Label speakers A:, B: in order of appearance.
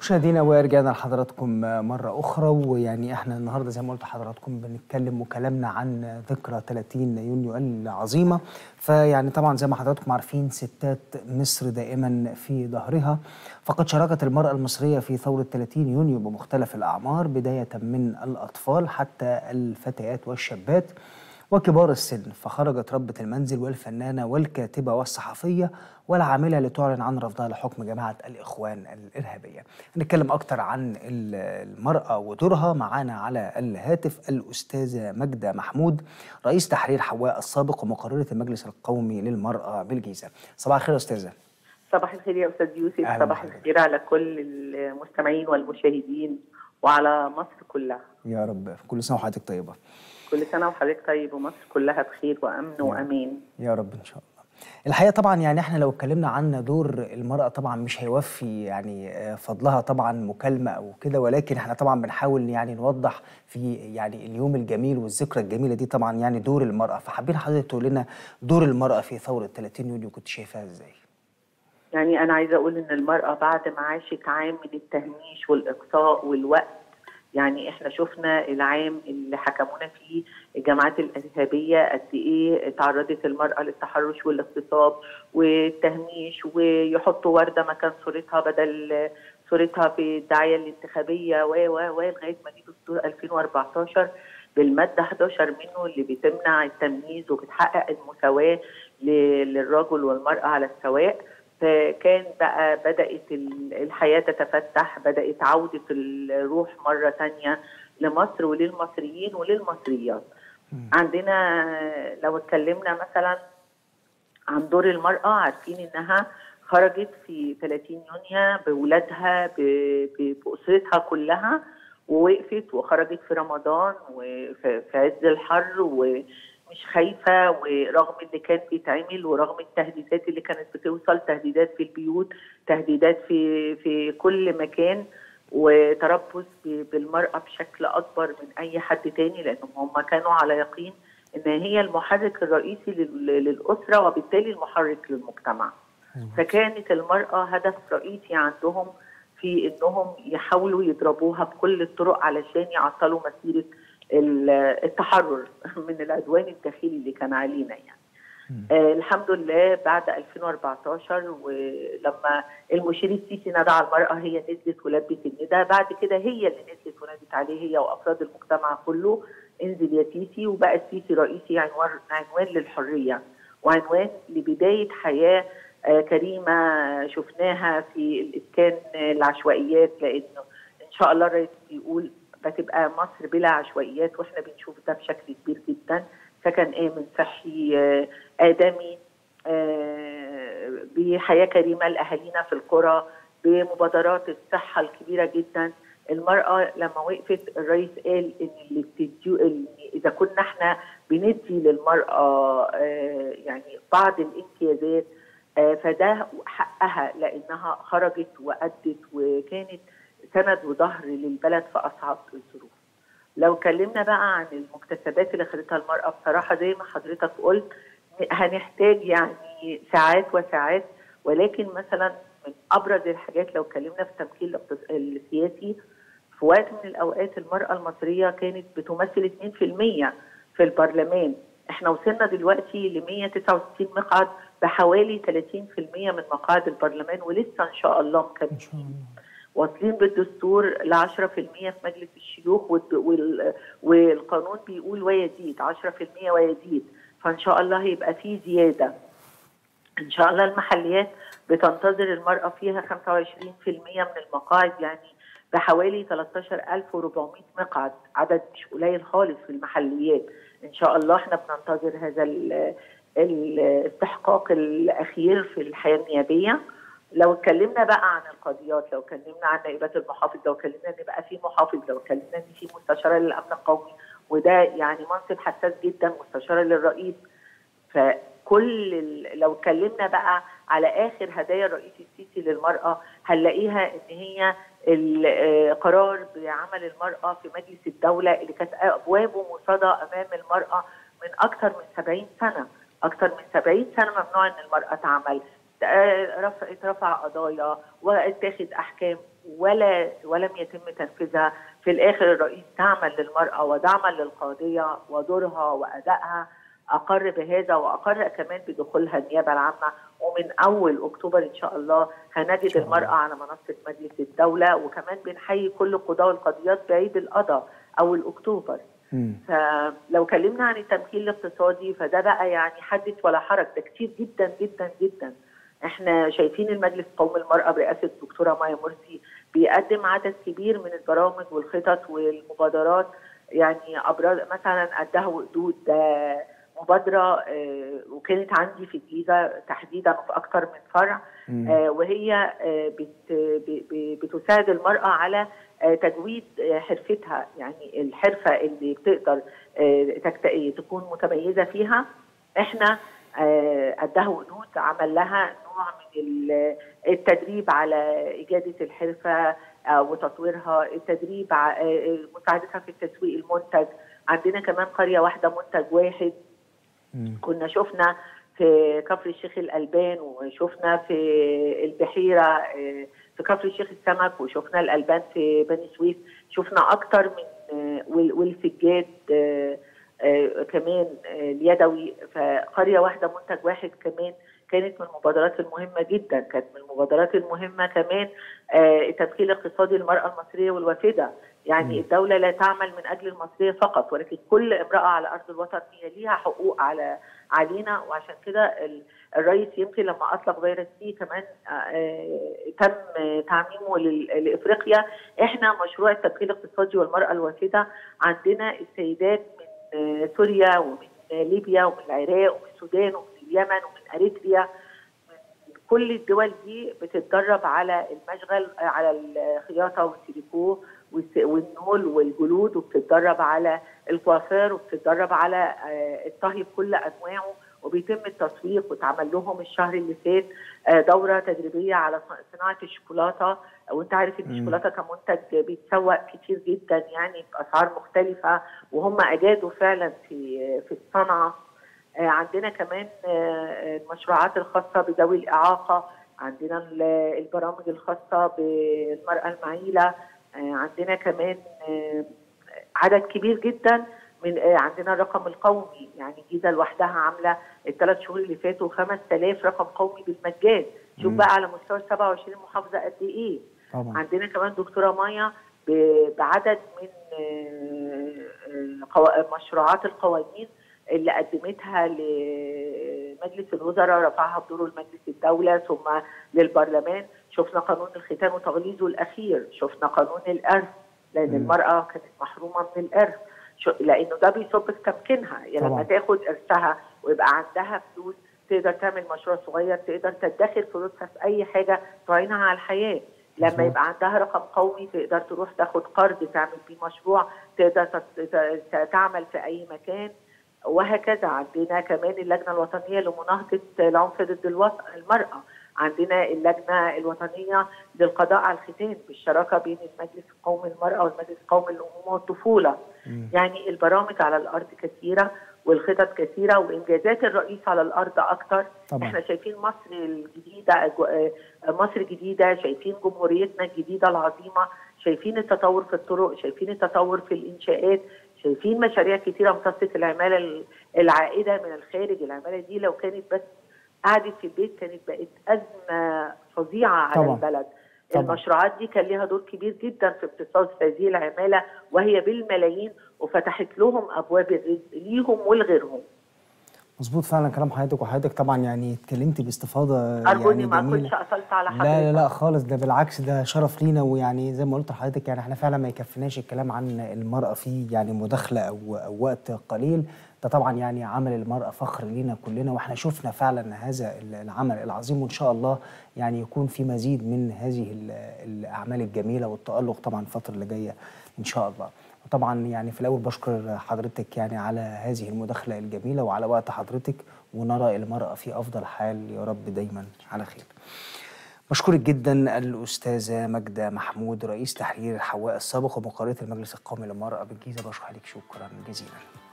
A: مشاهدينا ورجعنا لحضراتكم مرة أخرى ويعني احنا النهاردة زي ما قلت لحضراتكم بنتكلم وكلامنا عن ذكرى 30 يونيو العظيمة فيعني طبعا زي ما حضراتكم عارفين ستات مصر دائما في ظهرها فقد شاركت المرأة المصرية في ثورة 30 يونيو بمختلف الأعمار بداية من الأطفال حتى الفتيات والشابات وكبار السن فخرجت ربة المنزل والفنانة والكاتبة والصحفية والعاملة لتعلن عن رفضها لحكم جماعة الإخوان الإرهابية هنتكلم أكتر عن المرأة ودورها معانا على الهاتف الأستاذة مجدة محمود رئيس تحرير حواء السابق ومقررة المجلس القومي للمرأة بالجيزة صباح الخير أستاذة
B: صباح الخير يا أستاذ يوسف صباح الخير على كل المستمعين والمشاهدين وعلى مصر كلها
A: يا رب كل سنة وحضرتك طيبة
B: كل سنة وحضرتك طيب ومصر كلها بخير وأمن
A: يا
B: وأمان
A: يا رب إن شاء الله الحقيقه طبعا يعني احنا لو اتكلمنا عن دور المراه طبعا مش هيوفي يعني فضلها طبعا مكالمه او كده ولكن احنا طبعا بنحاول يعني نوضح في يعني اليوم الجميل والذكرى الجميله دي طبعا يعني دور المراه فحابين حضرتك تقول لنا دور المراه في ثوره 30 يونيو كنت شايفاها ازاي؟
B: يعني أنا عايزة أقول إن المرأة بعد ما عاشت عام من التهميش والإقصاء والوقت يعني احنا شفنا العام اللي حكمونا فيه الجماعات الارهابيه قد ايه تعرضت المراه للتحرش والاغتصاب والتهميش ويحطوا ورده مكان صورتها بدل صورتها في الدعايه الانتخابيه و و و لغايه ما جه دستور 2014 بالماده 11 منه اللي بتمنع التمييز وبتحقق المساواه للرجل والمراه على السواء فكان بقى بدأت الحياة تتفتح بدأت عودة الروح مرة تانية لمصر وللمصريين وللمصريات عندنا لو اتكلمنا مثلا عن دور المرأة عارفين انها خرجت في 30 يونيو بولادها بأسرتها كلها ووقفت وخرجت في رمضان وفي عز الحر و مش خايفة ورغم اللي كان بيتعمل ورغم التهديدات اللي كانت بتوصل تهديدات في البيوت تهديدات في في كل مكان وتربص بالمرأة بشكل أكبر من أي حد تاني لأنهم هم كانوا على يقين إن هي المحرك الرئيسي للأسرة وبالتالي المحرك للمجتمع فكانت المرأة هدف رئيسي عندهم في إنهم يحاولوا يضربوها بكل الطرق علشان يعطلوا مسيرة التحرر من العدوان الداخلي اللي كان علينا يعني آه الحمد لله بعد 2014 ولما المشير السيسي نادى على المرأة هي نزلت ولبت الندى بعد كده هي اللي نزلت ونادت عليه هي وأفراد المجتمع كله انزل يا سيسي وبقى السيسي رئيسي عنوان عنوان للحرية وعنوان لبداية حياة آه كريمة شفناها في الإسكان العشوائيات لأنه إن شاء الله الرئيس بيقول بتبقى مصر بلا عشوائيات واحنا بنشوف ده بشكل كبير جدا سكن امن صحي ادمي بحياه كريمه لاهالينا في القرى بمبادرات الصحه الكبيره جدا المراه لما وقفت الرئيس قال ان اللي بتديو اذا كنا احنا بندي للمراه يعني بعض الامتيازات فده حقها لانها خرجت وادت وكانت سند وظهر للبلد في اصعب الظروف. لو اتكلمنا بقى عن المكتسبات اللي خدتها المراه بصراحه زي ما حضرتك قلت هنحتاج يعني ساعات وساعات ولكن مثلا من ابرز الحاجات لو اتكلمنا في التمكين السياسي في وقت من الاوقات المراه المصريه كانت بتمثل 2% في البرلمان احنا وصلنا دلوقتي ل 169 مقعد بحوالي 30% من مقاعد البرلمان ولسه ان شاء الله مكملين واصلين بالدستور ل 10% في مجلس الشيوخ والقانون بيقول ويزيد 10% ويزيد فان شاء الله هيبقى في زياده ان شاء الله المحليات بتنتظر المراه فيها 25% من المقاعد يعني بحوالي 13400 مقعد عدد مش قليل خالص في المحليات ان شاء الله احنا بننتظر هذا الاستحقاق الاخير في الحياه النيابيه لو اتكلمنا بقى عن القضيات لو اتكلمنا عن نائبات المحافظ لو اتكلمنا ان بقى في محافظ لو اتكلمنا ان في مستشاره للامن القومي وده يعني منصب حساس جدا مستشاره للرئيس فكل لو اتكلمنا بقى على اخر هدايا الرئيس السيسي للمراه هنلاقيها ان هي القرار بعمل المراه في مجلس الدوله اللي كانت ابوابه مصاده امام المراه من اكثر من 70 سنه اكثر من 70 سنه ممنوع ان المراه تعمل آه، رفع اترفع قضايا واتاخد احكام ولا ولم يتم تنفيذها في الاخر الرئيس تعمل للمراه ودعما للقضيه ودورها وادائها اقر بهذا واقر كمان بدخولها النيابه العامه ومن اول اكتوبر ان شاء الله هنجد
A: شاء الله.
B: المراه على منصه مجلس الدوله وكمان بنحيي كل قضاه القضيات بعيد القضاء اول اكتوبر
A: مم.
B: فلو كلمنا عن التمكين الاقتصادي فده بقى يعني حدث ولا حرج ده كتير جدا جدا جدا احنا شايفين المجلس القومي للمرأة برئاسة الدكتورة مايا مرسي بيقدم عدد كبير من البرامج والخطط والمبادرات يعني ابرز مثلا قدها وقدود ده مبادرة آه، وكانت عندي في الجيزة تحديدا في أكثر من فرع
A: مم.
B: آه، وهي آه، بت- ب- ب- بتساعد المرأة على آه، تجويد آه، حرفتها يعني الحرفة اللي بتقدر آه، تكت- تكون متميزة فيها احنا آه، قدها وقدود عمل لها نوع من ال- التدريب على إجادة الحرفة آه، وتطويرها التدريب ع- آه، مساعدتها في التسويق المنتج عندنا كمان قرية واحدة منتج واحد
A: مم.
B: كنا شفنا في كفر الشيخ الألبان وشفنا في البحيرة آه، في كفر الشيخ السمك وشفنا الألبان في بني سويف شفنا أكتر من آه، وال- والسجاد آه، آه، كمان آه، اليدوي فقرية واحدة منتج واحد كمان كانت من المبادرات المهمة جدا كانت من المبادرات المهمة كمان آه، التدخيل الاقتصادي للمرأة المصرية والوافدة يعني
A: مم.
B: الدولة لا تعمل من أجل المصرية فقط ولكن كل امرأة على أرض الوطن هي ليها حقوق على علينا وعشان كده ال- الرئيس يمكن لما أطلق فيروس سي كمان آه، آه، تم تعميمه لل- لإفريقيا احنا مشروع التدخيل الاقتصادي والمرأة الوافدة عندنا السيدات من آه، سوريا ومن آه، ليبيا ومن العراق ومن السودان ومن اليمن ومن أريتريا كل الدول دي بتتدرب على المشغل على الخياطه والتريكو والس- والنول والجلود وبتتدرب على الكوافير وبتتدرب على آه، الطهي بكل انواعه وبيتم التسويق واتعمل لهم الشهر اللي فات آه، دوره تدريبيه على ص- صناعه الشوكولاته وانت عارف ان
A: مم.
B: الشوكولاته كمنتج بيتسوق كتير جدا يعني باسعار مختلفه وهم اجادوا فعلا في في الصنعه آه، عندنا كمان آه، المشروعات الخاصة بذوي الإعاقة عندنا ال- البرامج الخاصة بالمرأة المعيلة آه، عندنا كمان آه، عدد كبير جدا من آه، عندنا الرقم القومي يعني الجيزة لوحدها عاملة الثلاث شهور اللي فاتوا 5000 رقم قومي بالمجان شوف
A: مم.
B: بقى على مستوى ال 27 محافظة قد إيه
A: طبعا
B: عندنا كمان دكتوره مايا ب- بعدد من آه، آه، قوا- مشروعات القوانين اللي قدمتها لمجلس الوزراء رفعها بدوره لمجلس الدوله ثم للبرلمان شفنا قانون الختان وتغليظه الاخير شفنا قانون الارث لان
A: مم.
B: المراه كانت محرومه من الارث شو- لانه ده بيصب في تمكينها يعني
A: طبعاً.
B: لما تاخد ارثها ويبقى عندها فلوس تقدر تعمل مشروع صغير تقدر تدخر فلوسها في اي حاجه تعينها على الحياه لما
A: مظبوط.
B: يبقى عندها رقم قومي تقدر تروح تاخد قرض تعمل بيه مشروع تقدر تت- ت- تعمل في اي مكان وهكذا عندنا كمان اللجنه الوطنيه لمناهضه العنف ضد الوط- المراه عندنا اللجنه الوطنيه للقضاء على الختان بالشراكه بين المجلس القومي للمراه والمجلس القومي للامومه والطفوله
A: مم.
B: يعني البرامج على الارض كثيره والخطط كثيره وانجازات الرئيس على الارض اكتر
A: طبعا.
B: احنا شايفين مصر الجديده جو- آه، مصر الجديده شايفين جمهوريتنا الجديده العظيمه شايفين التطور في الطرق شايفين التطور في الانشاءات شايفين مشاريع كثيره امتصت العماله ال- العائده من الخارج العماله دي لو كانت بس قعدت في البيت كانت بقت ازمه فظيعه على
A: طبعاً.
B: البلد
A: طبعاً.
B: المشروعات دي كان ليها دور كبير جدا في امتصاص هذه العماله وهي بالملايين وفتحت لهم ابواب الرزق ليهم ولغيرهم
A: مظبوط فعلا كلام حضرتك وحضرتك طبعا يعني اتكلمتي باستفاضه
B: ارجوني
A: يعني
B: ما
A: جميلة.
B: اكونش قفلت على حضرتك
A: لا لا لا خالص ده بالعكس ده شرف لينا ويعني زي ما قلت لحضرتك يعني احنا فعلا ما يكفيناش الكلام عن المرأة في يعني مداخلة أو, أو وقت قليل ده طبعا يعني عمل المرأة فخر لينا كلنا واحنا شفنا فعلا هذا العمل العظيم وإن شاء الله يعني يكون في مزيد من هذه ال- الأعمال الجميلة والتألق طبعا الفترة اللي جاية إن شاء الله وطبعا يعني في الأول بشكر حضرتك يعني على هذه المداخلة الجميلة وعلى وقت حضرتك ونرى المرأة في أفضل حال يا رب دايما على خير بشكرك جدا الأستاذة ماجدة محمود رئيس تحرير الحواء السابق ومقررة المجلس القومي للمرأة بالجيزة بشكر عليك شكرا جزيلا